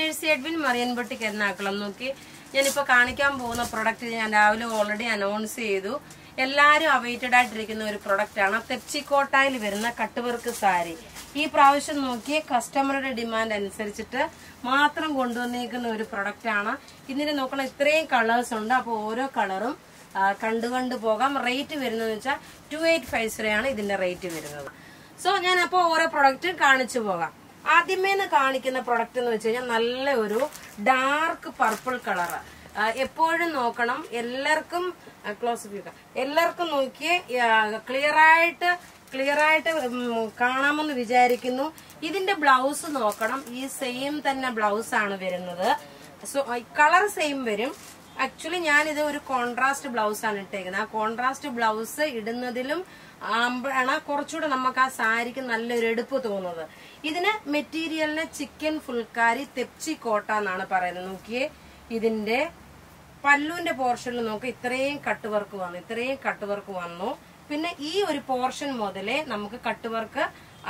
Mercy Edwin Marian boutique Ernakulam നോക്കി ഞാനിപ്പോ കാണിക്കാൻ പോകുന്ന പ്രൊഡക്റ്റ് ഞാൻ രാവിലെ ഓൾറെഡി അനൗൺസ് ചെയ്തു എല്ലാരും അവൈറ്റഡ് ആയിട്ടിരിക്കുന്ന ഒരു പ്രൊഡക്റ്റ് ആണ് തെച്ചിക്കോട്ടായിൽ വരുന്ന കട്ടുവർക്ക് സാരി ഈ പ്രാവശ്യം നോക്കിയ കസ്റ്റമറുടെ ഡിമാൻഡ് അനുസരിച്ചിട്ട് മാത്രം കൊണ്ടുവന്നേക്കുന്ന ഒരു പ്രൊഡക്റ്റ് ആണ് ഇതിന് നോക്കണം ഇത്രയും കളേഴ്സ് ഉണ്ട് അപ്പോൾ ഓരോ കളറും കണ്ടു കണ്ടു പോകാം റേറ്റ് വരുന്നത് വെച്ചാൽ ടു എയ്റ്റ് ഫൈവ് സീറോയാണ് ഇതിന്റെ റേറ്റ് വരുന്നത് സോ ഞാൻ അപ്പോൾ ഓരോ പ്രൊഡക്റ്റും കാണിച്ചു പോകാം ആദ്യമേന്ന് കാണിക്കുന്ന പ്രൊഡക്റ്റ് എന്ന് വെച്ച് കഴിഞ്ഞാൽ നല്ല ഒരു ഡാർക്ക് പർപ്പിൾ കളർ എപ്പോഴും നോക്കണം എല്ലാവർക്കും ക്ലോസ് എല്ലാവർക്കും നോക്കിയേ ക്ലിയർ ആയിട്ട് ക്ലിയർ ആയിട്ട് ഉം, കാണാമെന്ന് വിചാരിക്കുന്നു ഇതിന്റെ ബ്ലൗസ് നോക്കണം ഈ സെയിം തന്നെ ബ്ലൗസ് ആണ് വരുന്നത് സോ കളർ സെയിം വരും ആക്ച്വലി ഞാനിത് ഒരു കോൺട്രാസ്റ്റ് ബ്ലൗസ് ആണ് ഇട്ടേക്കുന്നത് ആ കോൺട്രാസ്റ്റ് ബ്ലൗസ് ഇടുന്നതിലും ആകുമ്പോഴാണ് കുറച്ചുകൂടെ നമുക്ക് ആ സാരിക്ക് നല്ലൊരു എടുപ്പ് തോന്നുന്നത് ഇതിന് മെറ്റീരിയലിന് ചിക്കൻ ഫുൾക്കാരി തെപ്ചി കോട്ട എന്നാണ് പറയുന്നത് നോക്കിയേ ഇതിന്റെ പല്ലുവിന്റെ പോർഷനിൽ നോക്ക് ഇത്രയും കട്ട് വർക്ക് വന്നു ഇത്രയും കട്ട് വർക്ക് വന്നു പിന്നെ ഈ ഒരു പോർഷൻ മുതലേ നമുക്ക് കട്ട് വർക്ക്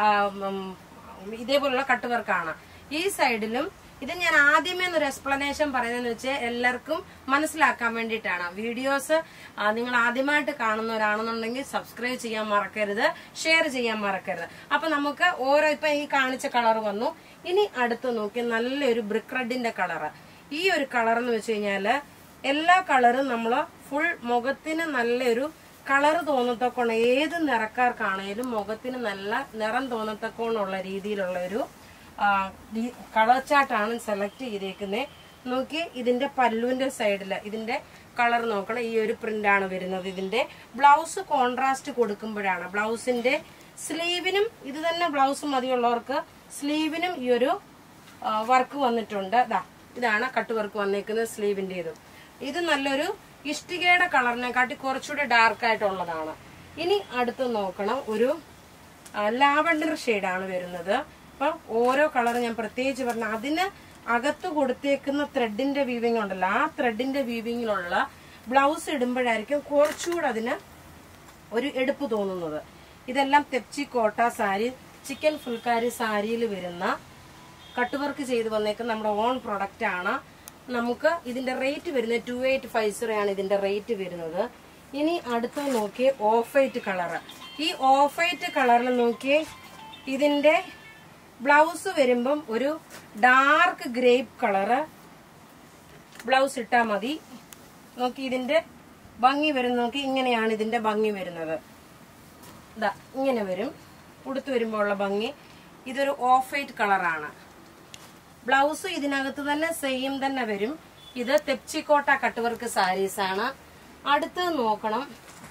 ഇതേപോലുള്ള കട്ട് വർക്കാണ് ഈ സൈഡിലും ഇത് ഞാൻ ആദ്യമേ ഒരു എക്സ്പ്ലനേഷൻ പറയുന്നതെന്ന് വെച്ചാൽ എല്ലാവർക്കും മനസ്സിലാക്കാൻ വേണ്ടിയിട്ടാണ് വീഡിയോസ് നിങ്ങൾ ആദ്യമായിട്ട് കാണുന്നവരാണെന്നുണ്ടെങ്കിൽ സബ്സ്ക്രൈബ് ചെയ്യാൻ മറക്കരുത് ഷെയർ ചെയ്യാൻ മറക്കരുത് അപ്പൊ നമുക്ക് ഓരോ ഇപ്പൊ ഈ കാണിച്ച കളർ വന്നു ഇനി അടുത്ത് നോക്കി നല്ലൊരു ബ്രിക്ക് റെഡിന്റെ കളറ് ഈ ഒരു കളർ എന്ന് വെച്ച് കഴിഞ്ഞാല് എല്ലാ കളറും നമ്മൾ ഫുൾ മുഖത്തിന് നല്ലൊരു കളർ തോന്നത്തക്കോണം ഏത് നിറക്കാർക്കാണേലും മുഖത്തിന് നല്ല നിറം തോന്നത്തക്കോണുള്ള രീതിയിലുള്ള ഒരു കളർ ചാർട്ടാണ് സെലക്ട് ചെയ്തേക്കുന്നത് നോക്കി ഇതിന്റെ പല്ലുവിന്റെ സൈഡില് ഇതിന്റെ കളർ നോക്കണം ഈ ഒരു പ്രിന്റ് ആണ് വരുന്നത് ഇതിന്റെ ബ്ലൗസ് കോൺട്രാസ്റ്റ് കൊടുക്കുമ്പോഴാണ് ബ്ലൗസിന്റെ സ്ലീവിനും ഇത് തന്നെ ബ്ലൗസ് മതിയുള്ളവർക്ക് സ്ലീവിനും ഈ ഒരു വർക്ക് വന്നിട്ടുണ്ട് ദാ ഇതാണ് കട്ട് വർക്ക് വന്നേക്കുന്നത് സ്ലീവിന്റേതും ഇത് നല്ലൊരു ഇഷ്ടികയുടെ കളറിനെക്കാട്ടി കുറച്ചുകൂടി ഡാർക്ക് ആയിട്ടുള്ളതാണ് ഇനി അടുത്ത് നോക്കണം ഒരു ലാവണ്ടർ ഷെയ്ഡാണ് വരുന്നത് അപ്പൊ ഓരോ കളർ ഞാൻ പ്രത്യേകിച്ച് പറഞ്ഞ അതിന് അകത്ത് കൊടുത്തേക്കുന്ന ത്രെഡിന്റെ വീവിങ് ഉണ്ടല്ലോ ആ ത്രെഡിന്റെ വീവിങ്ങിലുള്ള ബ്ലൗസ് ഇടുമ്പോഴായിരിക്കും കുറച്ചുകൂടെ അതിന് ഒരു എടുപ്പ് തോന്നുന്നത് ഇതെല്ലാം തെപ്ചി കോട്ട സാരി ചിക്കൻ ഫുൾക്കാരി സാരിയിൽ വരുന്ന കട്ട് വർക്ക് ചെയ്ത് വന്നേക്കുന്ന നമ്മുടെ ഓൺ പ്രൊഡക്റ്റ് ആണ് നമുക്ക് ഇതിന്റെ റേറ്റ് വരുന്നത് ടു എയ്റ്റ് ഫൈവ് സീറോ ആണ് ഇതിന്റെ റേറ്റ് വരുന്നത് ഇനി അടുത്ത നോക്കിയേ ഓഫ് വൈറ്റ് കളറ് ഈ ഓഫ് വൈറ്റ് കളറിൽ നോക്കിയേ ഇതിന്റെ ബ്ലൗസ് വരുമ്പം ഒരു ഡാർക്ക് ഗ്രേപ്പ് കളറ് ബ്ലൗസ് ഇട്ടാൽ മതി നോക്കി ഇതിന്റെ ഭംഗി വരും നോക്കി ഇങ്ങനെയാണ് ഇതിന്റെ ഭംഗി വരുന്നത് ഇതാ ഇങ്ങനെ വരും ഉടുത്ത് വരുമ്പോൾ ഉള്ള ഭംഗി ഇതൊരു ഓഫ് വൈറ്റ് കളറാണ് ബ്ലൗസ് ഇതിനകത്ത് തന്നെ സെയിം തന്നെ വരും ഇത് തെപ്ചിക്കോട്ട കട്ടുവർക്ക് സാരീസ് ആണ് അടുത്ത് നോക്കണം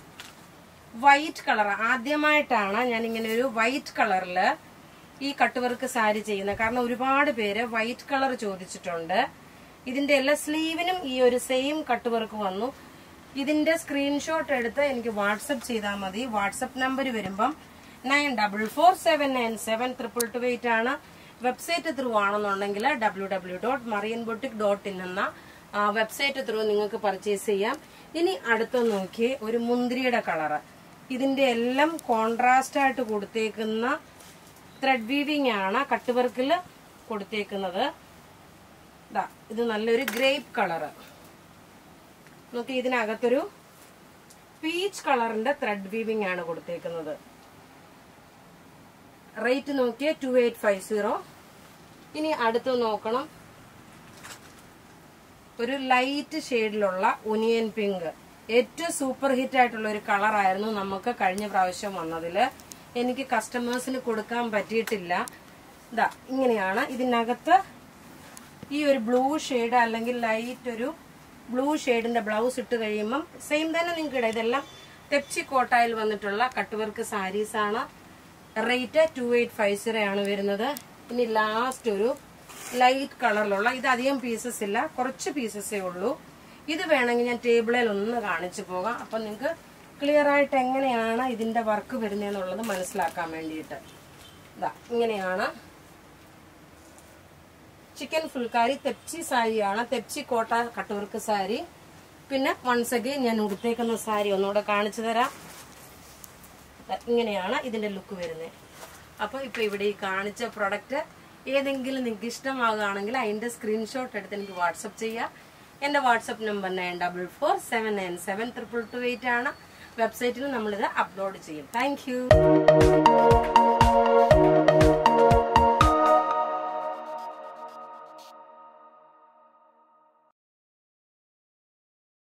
വൈറ്റ് കളർ ആദ്യമായിട്ടാണ് ഞാൻ ഇങ്ങനെ ഒരു വൈറ്റ് കളറിൽ ഈ കട്ടുവർക്ക് സാരി ചെയ്യുന്നത് കാരണം ഒരുപാട് പേര് വൈറ്റ് കളർ ചോദിച്ചിട്ടുണ്ട് ഇതിന്റെ എല്ലാ സ്ലീവിനും ഈ ഒരു സെയിം കട്ടുവർക്ക് വന്നു ഇതിന്റെ സ്ക്രീൻഷോട്ട് എടുത്ത് എനിക്ക് വാട്സപ്പ് ചെയ്താൽ മതി വാട്സപ്പ് നമ്പർ വരുമ്പം nine double four seven nine seven triple two eight ആണ് വെബ്സൈറ്റ് ത്രൂ ആണെന്നുണ്ടെങ്കിൽ W W dot Marian boutique dot in എന്ന വെബ്സൈറ്റ് ത്രൂ നിങ്ങൾക്ക് പർച്ചേസ് ചെയ്യാം ഇനി അടുത്ത് നോക്കി ഒരു മുന്തിരിയുടെ കളറ് ഇതിന്റെ എല്ലാം കോൺട്രാസ്റ്റ് ആയിട്ട് കൊടുത്തേക്കുന്ന ത്രെഡ് വീവിംഗ് ആണ് കട്ട് വർക്കിൽ കൊടുത്തേക്കുന്നത് ദാ ഇത് നല്ലൊരു ഗ്രേപ്പ് കളറ് നോക്കി ഇതിനകത്തൊരു പീച്ച് കളറിന്റെ ത്രെഡ് വീവിംഗ് ആണ് കൊടുത്തേക്കുന്നത് റേറ്റ് നോക്കിയ ടു എയ്റ്റ് ഫൈവ് സീറോ ഇനി അടുത്ത് നോക്കണം ഒരു ലൈറ്റ് ഷെയ്ഡിലുള്ള ഒനിയൻ പിങ്ക് ഏറ്റവും സൂപ്പർ ഹിറ്റ് ആയിട്ടുള്ള ഒരു കളറായിരുന്നു നമുക്ക് കഴിഞ്ഞ പ്രാവശ്യം വന്നതില് എനിക്ക് കസ്റ്റമേഴ്സിന് കൊടുക്കാൻ പറ്റിയിട്ടില്ല ഇതാ ഇങ്ങനെയാണ് ഇതിനകത്ത് ഈ ഒരു ബ്ലൂ ഷെയ്ഡ് അല്ലെങ്കിൽ ലൈറ്റ് ഒരു ബ്ലൂ ഷെയ്ഡിന്റെ ബ്ലൗസ് ഇട്ട് കഴിയുമ്പം സെയിം തന്നെ നിങ്ങൾക്ക് ഇടാം ഇതെല്ലാം തെപ്ചി കോട്ടായിൽ വന്നിട്ടുള്ള കട്ട് വർക്ക് സാരീസ് ആണ് rate two eight five zero ആണ് വരുന്നത് ഇനി ലാസ്റ്റ് ഒരു ലൈറ്റ് കളറിലുള്ള ഇത് അധികം പീസസ് ഇല്ല കുറച്ച് പീസസേ ഉള്ളൂ ഇത് വേണമെങ്കിൽ ഞാൻ ടേബിളിൽ ഒന്ന് കാണിച്ചു പോകാം അപ്പൊ നിങ്ങൾക്ക് ക്ലിയർ ആയിട്ട് എങ്ങനെയാണ് ഇതിന്റെ വർക്ക് വരുന്നതെന്നുള്ളത് മനസ്സിലാക്കാൻ വേണ്ടിയിട്ട് ഇതാ ഇങ്ങനെയാണ് ചിക്കൻ ഫുൾക്കാരി തെപ്ചി സാരിയാണ് തെപ്ചി കോട്ട കട്ടുവർക്ക് സാരി പിന്നെ വൺസ് അഗൈൻ ഞാൻ ഉടുത്തേക്കുന്ന സാരി ഒന്നുകൂടെ കാണിച്ചു തരാം ദാ ഇങ്ങനെയാണ് ഇതിന്റെ ലുക്ക് വരുന്നത് അപ്പൊ ഇപ്പൊ ഇവിടെ ഈ കാണിച്ച പ്രൊഡക്റ്റ് ഏതെങ്കിലും നിങ്ങൾക്ക് ഇഷ്ടമാകുകയാണെങ്കിൽ അതിന്റെ സ്ക്രീൻഷോട്ട് എടുത്ത് എനിക്ക് വാട്സപ്പ് ചെയ്യുക എന്റെ WhatsApp number nine double four seven nine seven triple two eight ആണ് വെബ്സൈറ്റിൽ നമ്മളിത് അപ്ലോഡ് ചെയ്യും താങ്ക് യു